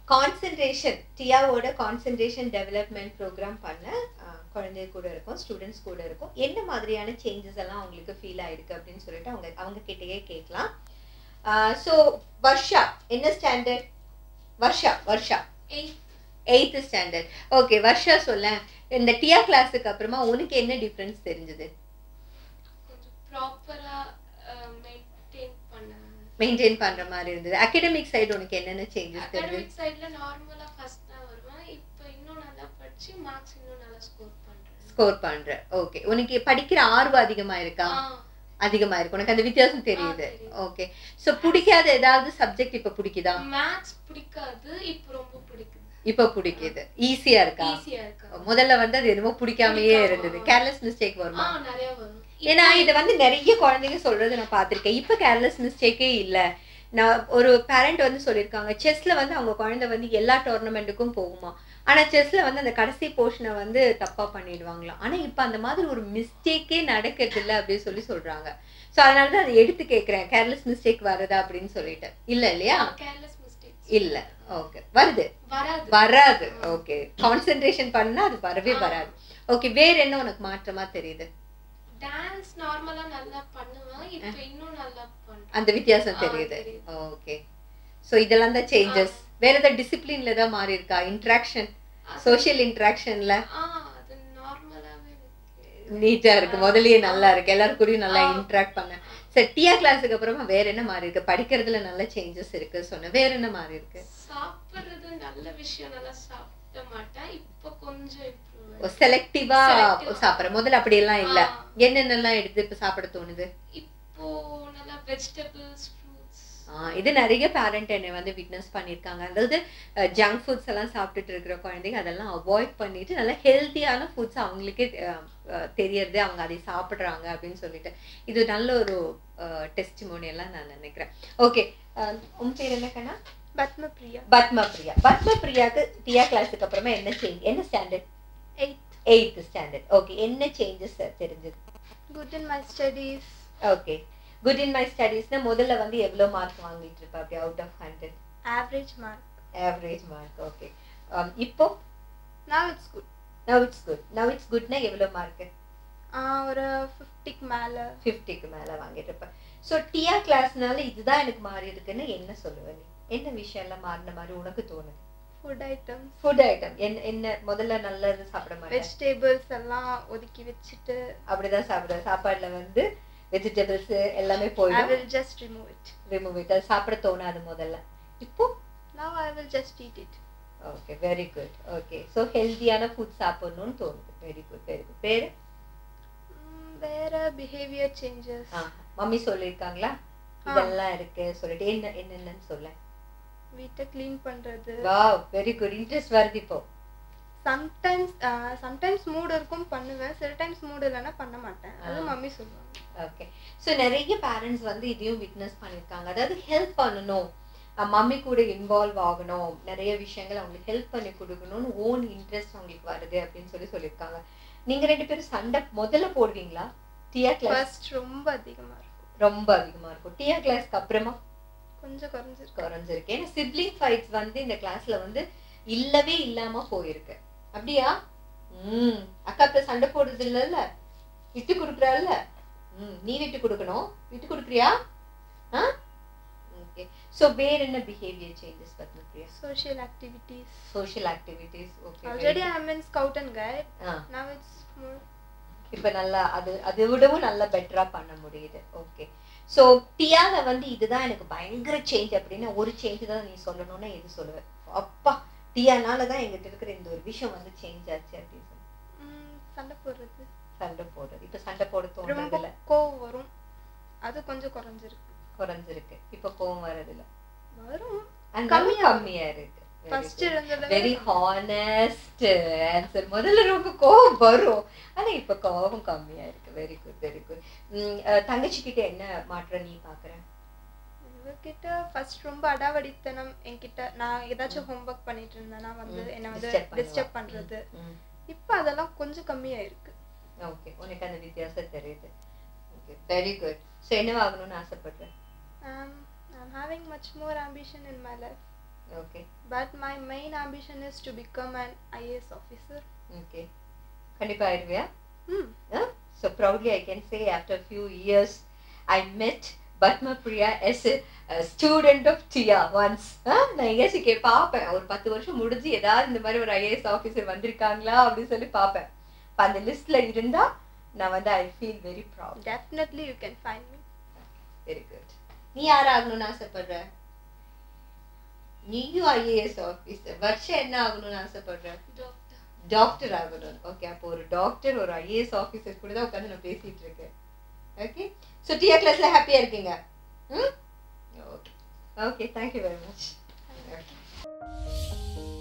Concentration டியாவோட concentration development program பண்ண அஹ், குழந்தை கூட இருக்கும் ஸ்டூடெண்ட்ஸ் கூட இருக்கும் என்ன மாதிரியான சேஞ்சஸ் எல்லாம் அவங்களுக்கு ஃபீல் ஆயிருக்கு அப்படின்னு சொல்லிட்டு அவங்க அவங்க கிட்டயே கேட்கலாம் ஸோ வர்ஷா என்ன standard Varsha Varsha eight standard okay Varsha சொல்ல இந்த டியா கிளாஸுக்கு அப்புறமா உனக்கு என்ன டிஃப்ரென்ஸ் தெரிஞ்சது கொஞ்சம் ப்ராப்பரா மெயின்டைன் பண்ண மெயின்டைன் பண்ற மாதிரி இருந்தது அகடமிக் சைடு உனக்கு என்னென்ன சேஞ்சஸ் தெரிஞ்சது அகாடமிக் சைடுல நார்மலா ஃபர்ஸ்ட் தான் வருவேன் இப்போ இன்னும் நல்லா படிச்சு மார்க்ஸ் இன்னும் நல்லா ஸ்கோர் பண்றேன் ஸ்கோர் பண்ற ஓகே உனக்கு படிக்கிற ஆர்வம் அதிகமா இருக்கா ஆ, அதிகமா இருக்கு உனக்கு அந்த வித்தியாசம் தெரியுது ஆ, தெரியுது. ஓகே சோ பிடிக்காத ஏதாவது சப்ஜெக்ட் இப்ப பிடிக்குதா மேத்ஸ் பிடிக்காது இப்போ ரொம்ப பிடிக்குது இப்ப பிடிக்குது ஈஸியா இருக்கா ஈஸியா இருக்கு முதல்ல வந்து அது என்னமோ பிடிக்காமயே பிடிக்காம. இருந்தது கேர்லெஸ் மிஸ்டேக் ஆ வருமா நிறைய வரும் ஏன்னா இதை வந்து நிறைய குழந்தைங்க சொல்றது நான் பார்த்திருக்கேன் இப்ப கேர்லெஸ் மிஸ்டேக்கே இல்ல நான் ஒரு பேரண்ட் வந்து சொல்லியிருக்காங்க செஸ்ல வந்து அவங்க குழந்தை வந்து எல்லா டோர்னமெண்ட்டுக்கும் போகுமா ஆனா செஸ்ல வந்து அந்த கடைசி போர்ஷனை வந்து தப்பா பண்ணிடுவாங்களாம் ஆனா இப்ப அந்த மாதிரி ஒரு மிஸ்டேக்கே நடக்கிறது இல்ல அப்படின்னு சொல்லி சொல்றாங்க சோ அதனால தான் அதை எடுத்து கேக்குறேன் கேர்லெஸ் மிஸ்டேக் வருதா அப்படின்னு சொல்லிட்டு இல்ல இல்லையா கேர்லெஸ் மிஸ்டேக்ஸ் இல்ல ஓகே வருது வராது வராது ஓகே கான்சென்ட்ரேஷன் பண்ணா அது வரவே வராது ஓகே வேற என்ன உனக்கு மாற்றமா தெரியுது டான்ஸ் நார்மலா நல்லா பண்ணுவேன் இப்போ இன்னும் நல்லா பண்றேன் அந்த வித்தியாசம் ஆ, தெரியுது தெரியுது. ஓகே சோ இதெல்லாம் தான் சேஞ்சஸ் வேற ஏதாவது டிசிப்ளின்ல தான் மாறி இருக்கா இன்ட்ராக்ஷன் அது- சோஷியல் இன்ட்ராக்ஷன்ல ஆ அது நார்மலாவே இருக்கு நீட்டா இருக்கு முதல்லயே நல்லா இருக்கு எல்லாரும் கூடயும் நல்லா ஆ. இன்ட்ராக்ட் பண்ண சரி டியா கிளாஸுக்கு அப்புறமா வேற என்ன மாறி இருக்கு படிக்கிறதுல நல்ல சேஞ்சஸ் இருக்கு சொன்ன வேற என்ன மாறி இருக்கு சாப்பிடுறது நல்ல விஷயம் நல்லா சாப்பிட மாட்டேன் இப்போ கொஞ்சம் இம்ப்ரூவ் செலக்டிவா Selective. சாப்பிடுற முதல்ல அப்படி எல்லாம் இல்ல ஆ. என்னென்னலாம் எடுத்து இப்ப சாப்பிட தோணுது இப்போ நல்லா வெஜிடபிள்ஸ் ஃப்ரூட்ஸ் ஆ, இது நிறைய பேரண்ட் என்னை வந்து விட்னஸ் பண்ணியிருக்காங்க அதாவது ஜங்க் ஃபுட்ஸ் எல்லாம் சாப்பிட்டுட்டு இருக்கிற குழந்தைங்க அதெல்லாம் அவாய்ட் பண்ணிட்டு நல்ல ஹெல்த்தியான ஃபுட்ஸ் அவங்களுக்கே அஹ், அஹ், தெரியறது அவங்க அதை சாப்பிட்றாங்க அப்படின்னு சொல்லிட்டு இது நல்ல ஒரு டெஸ்டிமோனியெல்லாம் நான் நினைக்கிறேன் ஓகே உன் பேர் என்ன கண்ணா பத்மபிரியா பத்மா பிரியா பத்மா பிரியாக்கு டியா கிளாஸுக்கு அப்புறமா என்ன சேஞ்ச் என்ன standard eight eight standard okay என்ன சேஞ்சஸ் தெரிஞ்சது good in my studies okay good in my ஸ்டடீஸ்னா முதல்ல வந்து எவ்வளோ மார்க் வாங்கிட்டு இருப்ப அப்படி out of hundred average mark average mark okay இப்போ now it's good now it's good now it's குட்னா எவ்வளோ மார்க் ஒரு ஃபிஃப்டிக்கு மேலே ஃபிஃப்டிக்கு மேலே வாங்கிட்டு இருப்ப ஸோ டியா கிளாஸ்னால இதுதான் எனக்கு மாறி இருக்குன்னு என்ன சொல்லுவ நீ என்ன விஷயம்லாம் மாறின மாதிரி உனக்கு தோணுது ஃபுட் ஐட்டம்ஸ் ஃபுட் ஐட்டம் என்ன என்ன முதல்ல நல்லது சாப்பிட மாட்டேன் வெஜிடபிள்ஸ் எல்லாம் ஒதுக்கி வச்சுட்டு அப்படிதான் சாப்பிடுவேன் சாப்பாடுல வந்து வெஜிடபிள்ஸ் எல்லாமே ஐ போயிடும் will just remove it remove it அது சாப்பிட தோணாது முதல்ல இப்போ now I will just eat it okay very good okay so ஹெல்த்தியான ஃபுட் சாப்பிடணும்னு தோணுது வெரி குட் வெரி குட் பேரு ம், வேற பிஹேவியர் சேஞ்சஸ் ஆ மம்மி சொல்லியிருக்காங்களா ஆ. இதெல்லாம் இருக்கு சொல்லிட்டு என்ன என்னென்னு சொல்ல வீட்டை க்ளீன் பண்றது வாவ் வெரி குட் இன்ட்ரெஸ்ட் வருது இப்போ சம்டைம்ஸ் சம்டைம்ஸ் மூட் இருக்கும் பண்ணுவேன் சில டைம்ஸ் மூட் இல்லைன்னா பண்ண மாட்டேன் அது ஆ. மம்மி சொல்லுவாங்க ஓகே ஸோ நிறைய பேரண்ட்ஸ் வந்து இதையும் விட்னஸ் பண்ணியிருக்காங்க அதாவது ஹெல்ப் பண்ணணும் மம்மி கூட இன்வால்வ் ஆகணும் நிறைய விஷயங்கள் அவங்களுக்கு ஹெல்ப் பண்ணி கொடுக்கணும்னு ஓன் இன்ட்ரெஸ்ட் அவங்களுக்கு வருது அப்படின்னு சொல்லி சொல்லியிருக்காங்க நீங்க ரெண்டு பேரும் சண்டை முதல்ல போடுவீங்களா டியா கிளாஸ் ஃபர்ஸ்ட் ரொம்ப அதிகமா இருக்கும் ரொம்ப அதிகமா இருக்கும் டியா கிளாஸ்க்கு அப்புறமா கொஞ்சம் குறைஞ்சிருக்கு குறைஞ்சிருக்கு ஏன்னா சிப்ளிங் ஃபைட்ஸ் வந்து இந்த கிளாஸ்ல வந்து இல்லவே இல்லாம போயிருக்கு அப்படியா ம் அக்கா இப்ப சண்டை போடுறது இல்லைல்ல விட்டு கொடுக்குறாள்ல ம் நீ விட்டு கொடுக்கணும் விட்டு கொடுக்குறியா ஆ ஓகே ஸோ வேற என்ன behaviour changes Padmapriya social activities social activities okay already I mean scout and guide ah now it's more இப்போ நல்லா அது அதை விடவும் நல்லா பெட்டரா பண்ண முடியுது ஓகே ஸோ டியால வந்து இதுதான் எனக்கு பயங்கர சேஞ்ச் அப்படின்னு ஒரு சேஞ்ச் தான் நீ சொல்லணும்னா எது சொல்லுவேன் அப்பா டியானால தான் எங்கிட்ட இருக்கிற இந்த ஒரு விஷயம் வந்து சேஞ்ச் ஆச்சு அப்படின்னு சொல்லி ம், சண்டை போடுறது சண்டை போடுறது இப்போ சண்டை போட தோணுறது ரொம்ப இல்ல கோவம் வரும் அது கொஞ்சம் குறைஞ்சிருக்கு குறைஞ்சிருக்கு இப்போ கோவம் வர்றதில்ல வரும் அதனால கம்மியா கம்மியா இருக்கு ஃபர்ஸ்ட் இருந்ததை வெரி விட ஹானஸ்ட் ஆன்சர் முதல்ல ரொம்ப கோவம் வரும் ஆனா இப்ப கோவம் கம்மியா இருக்கு வெரி குட் வெரி குட் தங்கச்சி கிட்ட என்ன மாற்றம் நீ பாக்குற இவர்கிட்ட ஃபர்ஸ்ட் ரொம்ப அடாவடித்தனம் என்கிட்ட நான் ஏதாச்சும் ஹோம்ஒர்க் பண்ணிட்டு இருந்தேன்னா வந்து ம், என்ன வந்து disturb பண்ணுவா. டிஸ்டர்ப் பண்றது ம், இப்போ அதெல்லாம் கொஞ்சம் கம்மியா இருக்கு ஓகே உனக்கு அந்த வித்தியாசம் தெரியுது ஓகே வெரி குட் ஸோ என்ன ஆகணும்னு ஆசைப்படுறேன் um, I'm having much more ambition in my life okay But my main ambition is to become an IAS officer. Okay கண்டிப்பா ஆயிடுவியா Hmm. So proudly I can say after a few years I met Batma Priya as a, a student of TIA once. Huh? நான் எங்கேயாச்சும் K பார்ப்பேன் ஒரு பத்து வருஷம் முடிஞ்சு ஏதாவது இந்த மாதிரி ஒரு ஐஏஎஸ் ஆஃபீஸர் வந்திருக்காங்களா அப்படின்னு சொல்லி பார்ப்பேன் இப்போ அந்த லிஸ்ட்ல இருந்தா நான் வந்து I feel very proud Definitely you can find me. Very good நீ யார் ஆகணும்னு ஆசைப்படுற நீயும் ஐஏஎஸ் ஆஃபீஸர் வருஷம் என்ன ஆகணும்னு ஆசைப்படுற டாக்டர் டாக்டர் ஆகணும் ஓகே அப்போ ஒரு டாக்டர் ஒரு ஐஏஎஸ் ஆஃபீஸர் கூட தான் உட்காந்து நான் பேசிட்டு இருக்கேன் ஓகே ஸோ டிஆர் கிளாஸ்ல ஹாப்பியா இருக்கீங்க hmm okay okay thank you very much Thank you.